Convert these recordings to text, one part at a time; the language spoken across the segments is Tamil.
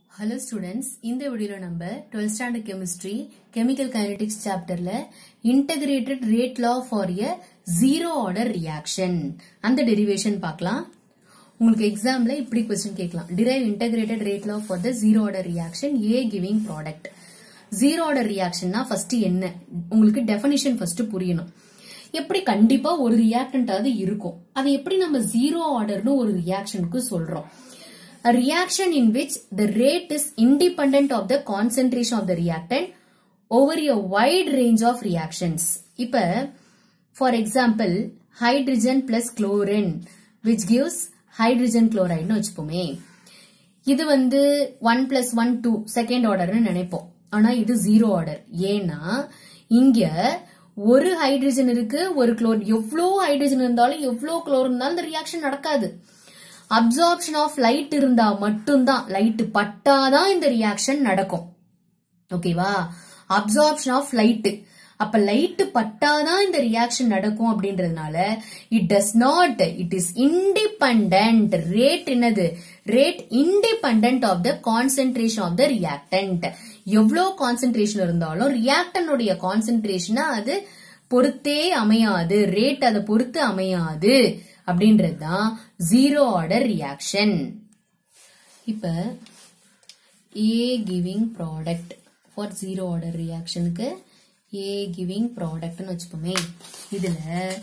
ஹலோ ஸ்டூடெண்ட்ஸ் இந்த வீடியோல நம்ம 12th standard chemistry chemical kinetics சாப்டர்ல integrated rate law for a zero order reaction அந்த டெரிவேஷன் பார்க்கலாம் உங்களுக்கு எக்ஸாம்ல இப்படி கொஸ்டின் கேட்கலாம் derive integrated rate law for the zero order reaction A giving product zero order ரியாக்ஷன்னா ஃபர்ஸ்ட் என்ன உங்களுக்கு டெஃபினிஷன் ஃபர்ஸ்ட் புரியணும் எப்படி கண்டிப்பா ஒரு ரியாக்டன்டாவது இருக்கும் அதை எப்படி நம்ம ஜீரோ ஆர்டர்னு ஒரு ரியாக்ஷனுக்கு சொல்றோம் a reaction in which the rate is independent of the concentration of the reactant over a wide range of reactions. இப்ப for example hydrogen plus chlorine which gives hydrogen chloride னு வச்சுப்போமே இது வந்து one plus one two second ஆர்டர்னு நினைப்போம் ஆனா இது ஜீரோ ஆர்டர் ஏன்னா இங்க ஒரு ஹைட்ரஜன் இருக்கு ஒரு குளோர் எவ்வளோ ஹைட்ரஜன் இருந்தாலும் எவ்வளோ குளோர் இருந்தாலும் இந்த ரியாக்ஷன் நடக்காது அப்சார்ப்ஷன் ஆஃப் லைட் இருந்தா மட்டும்தான் லைட் பட்டாதான் இந்த ரியாக்ஷன் நடக்கும் ஓகேவா அப்சார்ப்ஷன் ஆஃப் லைட் அப்ப லைட் பட்டாதான் இந்த ரியாக்ஷன் நடக்கும் அப்படின்றதுனால it does not it is independent rate என்னது rate independent of the concentration of the reactant எவ்வளவு கான்சென்ட்ரேஷன் இருந்தாலும் ரியாக்டனுடைய கான்சென்ட்ரேஷனை அது பொறுத்தே அமையாது ரேட் அதை பொறுத்து அமையாது அப்படின்றது தான் ஜீரோ ஆர்டர் ரியாக்ஷன் இப்ப A giving product for zero order ரியாக்ஷனுக்கு ஏ கிவிங் ப்ராடக்ட்னு வச்சுப்போமே இதுல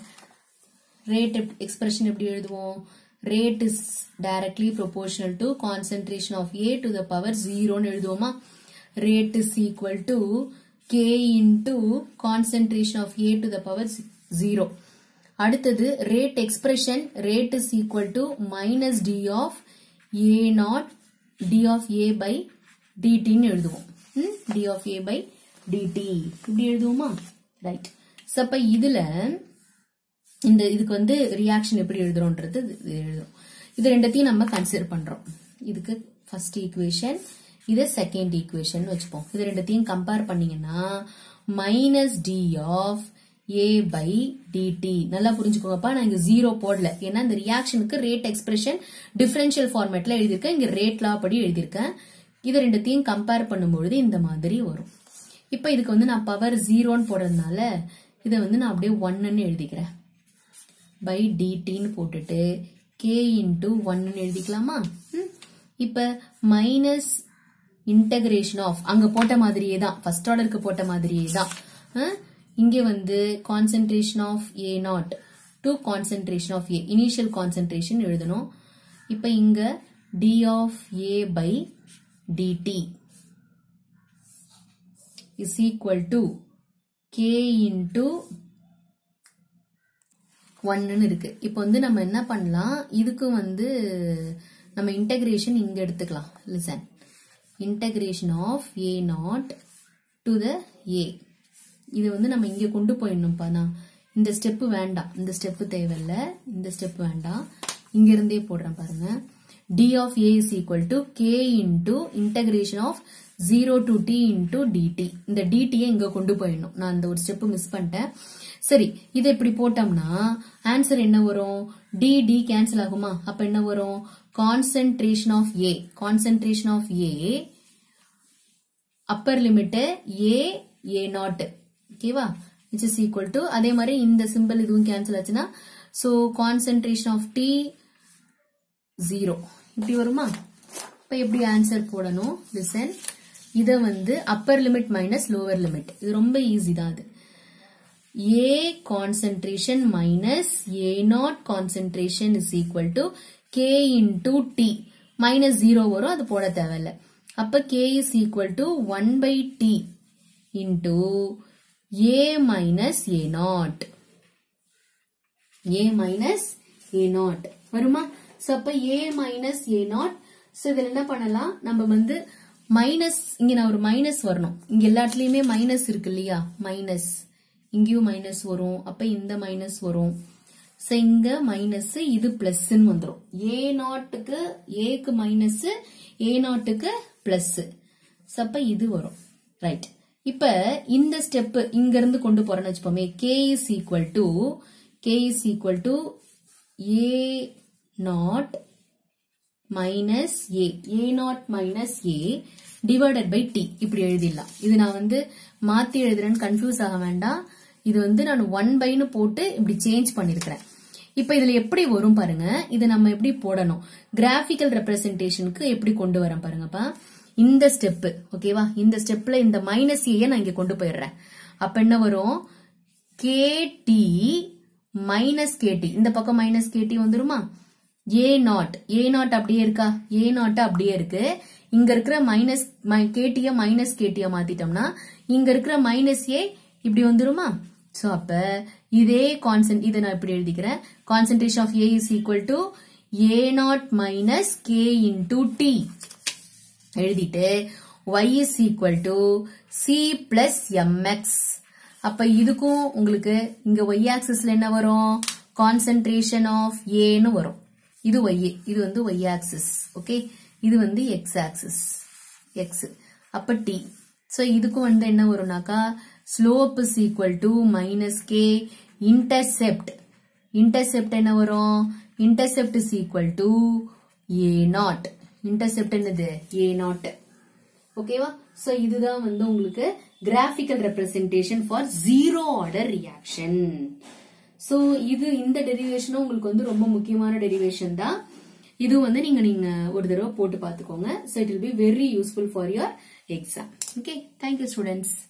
ரேட் எக்ஸ்பிரஷன் எப்படி எழுதுவோம் rate is directly proportional to concentration of A to the power ஜீரோன்னு எழுதுவோமா rate is equal to K into concentration of A to the power zero அடுத்தது rate expression rate is equal to minus D of A naught D of A by டிடின்னு எழுதுவோம் D of A by DT இப்படி எழுதுவோமா ரைட் ஸோ அப்ப இதுல இந்த இதுக்கு வந்து ரியாக்ஷன் எப்படி எழுதுறோன்றது எழுதுறோம் இது ரெண்டத்தையும் நம்ம கன்சிடர் பண்றோம் இதுக்கு ஃபர்ஸ்ட் ஈக்குவேஷன் இது செகண்ட் ஈக்குவேஷன் வச்சுப்போம் இது ரெண்டத்தையும் கம்பேர் பண்ணீங்கன்னா minus D of A by DT நல்லா புரிஞ்சுக்கோங்கப்பா நான் இங்க ஜீரோ போடல ஏன்னா இந்த ரியாக்ஷனுக்கு ரேட் எக்ஸ்பிரஷன் டிஃபரன்ஷியல் ஃபார்மேட்ல எழுதியிருக்கேன் இங்க ரேட் லா படி எழுதியிருக்கேன் இது ரெண்டுத்தையும் கம்பேர் பண்ணும்பொழுது இந்த மாதிரி வரும் இப்ப இதுக்கு வந்து நான் பவர் ஜீரோன்னு போடுறதுனால இதை வந்து நான் அப்படியே ஒன்னு எழுதிக்கிறேன் பை டிடின்னு போட்டுட்டு கே இன்டூ ஒன்னு எழுதிக்கலாமா இப்ப மைனஸ் இன்டகிரேஷன் ஆஃப் அங்க போட்ட மாதிரியே தான் ஃபர்ஸ்ட் ஆர்டருக்கு போட்ட மாதிரியே தான் இங்கே வந்து concentration of A naught to concentration of A initial concentration எழுதணும் இப்போ இங்க D of A by DT is equal to K into ஒன்னு இருக்கு இப்போ வந்து நம்ம என்ன பண்ணலாம் இதுக்கு வந்து நம்ம இன்டகிரேஷன் இங்க எடுத்துக்கலாம் listen integration of A naught to the A இது வந்து நம்ம இங்க கொண்டு போயிடணும்ப்பா நான் இந்த ஸ்டெப் வேண்டாம் இந்த ஸ்டெப் தேவையில்ல இந்த ஸ்டெப் வேண்டாம் இங்க இருந்தே போடுறேன் பாருங்க D of A is equal to K into integration of zero to T into DT இந்த டிடியை இங்க கொண்டு போயிடணும் நான் இந்த ஒரு ஸ்டெப் மிஸ் பண்ணிட்டேன் சரி இதை இப்படி போட்டோம்னா ஆன்சர் என்ன வரும் டி டி கேன்சல் ஆகுமா அப்ப என்ன வரும் concentration of A concentration of A upper limit A A naught ஓகேவா விச் இஸ் ஈக்குவல் டு அதே மாதிரி இந்த சிம்பிள் இதுவும் கேன்சல் ஆச்சுன்னா so concentration of T zero இப்படி வருமா இப்போ எப்படி ஆன்சர் போடணும் லிசன் இதை வந்து upper limit minus lower limit இது ரொம்ப ஈஸி தான் அது A concentration minus A naught concentration is equal to K into T minus zero வரும் அது போட தேவையில்ல அப்ப K is equal to one by T into A minus A naught A minus A naught வருமா சோ அப்ப A minus A naught so இதுல என்ன பண்ணலாம் நம்ம வந்து மைனஸ் இங்க நான் ஒரு மைனஸ் வரணும் இங்க எல்லாத்துலயுமே மைனஸ் இருக்கு இல்லையா மைனஸ் இங்கேயும் மைனஸ் வரும் அப்ப இந்த மைனஸ் வரும் சோ இங்க மைனஸ் இது பிளஸ்ன்னு வந்துடும் ஏ நாட்டுக்கு ஏக்கு மைனஸ் ஏ நாட்டுக்கு பிளஸ் அப்ப இது வரும் ரைட் இப்ப இந்த ஸ்டெப் இங்க இருந்து கொண்டு போறேன்னு வச்சுப்போமே K is equal to K is equal to A naught minus A A naught minus A divided by T இப்படி எழுதிடலாம் இது நான் வந்து மாத்தி எழுதுறேன்னு கன்ஃபியூஸ் ஆக வேண்டாம் இது வந்து நான் ஒன் பைன்னு போட்டு இப்படி சேஞ்ச் பண்ணிருக்கிறேன் இப்ப இதுல எப்படி வரும் பாருங்க இது நம்ம எப்படி போடணும் கிராபிக்கல் ரெப்ரசன்டேஷனுக்கு எப்படி கொண்டு வரேன் பாருங்கப்பா இந்த ஸ்டெப் ஓகேவா இந்த ஸ்டெப்ல இந்த மைனஸ் ஏ நான் இங்க கொண்டு போயிடுறேன் அப்ப என்ன வரும் கேடி மைனஸ் கேடி இந்த பக்கம் மைனஸ் கேடி வந்துருமா ஏ நாட் ஏ நாட் அப்படியே இருக்கா ஏ நாட் அப்படியே இருக்கு இங்க இருக்கிற மைனஸ் கேட்டிய மைனஸ் கேட்டிய மாத்திட்டோம்னா இங்க இருக்கிற மைனஸ் ஏ இப்படி வந்துருமா சோ அப்ப இதே கான்சென்ட் இதை நான் இப்படி எழுதிக்கிறேன் concentration of A is equal to A naught minus K into T எழுதிட்டு y is equal to c plus mx அப்ப இதுக்கும் உங்களுக்கு இங்க y axisல என்ன வரும் concentration of A னு வரும் இது y இது வந்து y axis ஓகே இது வந்து x axis x அப்ப t so இதுக்கும் வந்து என்ன வரும்னாக்கா slope is equal to minus k intercept intercept என்ன வரும் intercept is equal to a naught intercept என்னது a naught ஓகேவா சோ இதுதான் வந்து உங்களுக்கு graphical representation for zero order reaction so இது இந்த டெரிவேஷனும் உங்களுக்கு வந்து ரொம்ப முக்கியமான டெரிவேஷன் தான் இது வந்து நீங்க நீங்க ஒரு தடவை போட்டு பார்த்துக்கோங்க so it will be very useful for your exam okay thank you students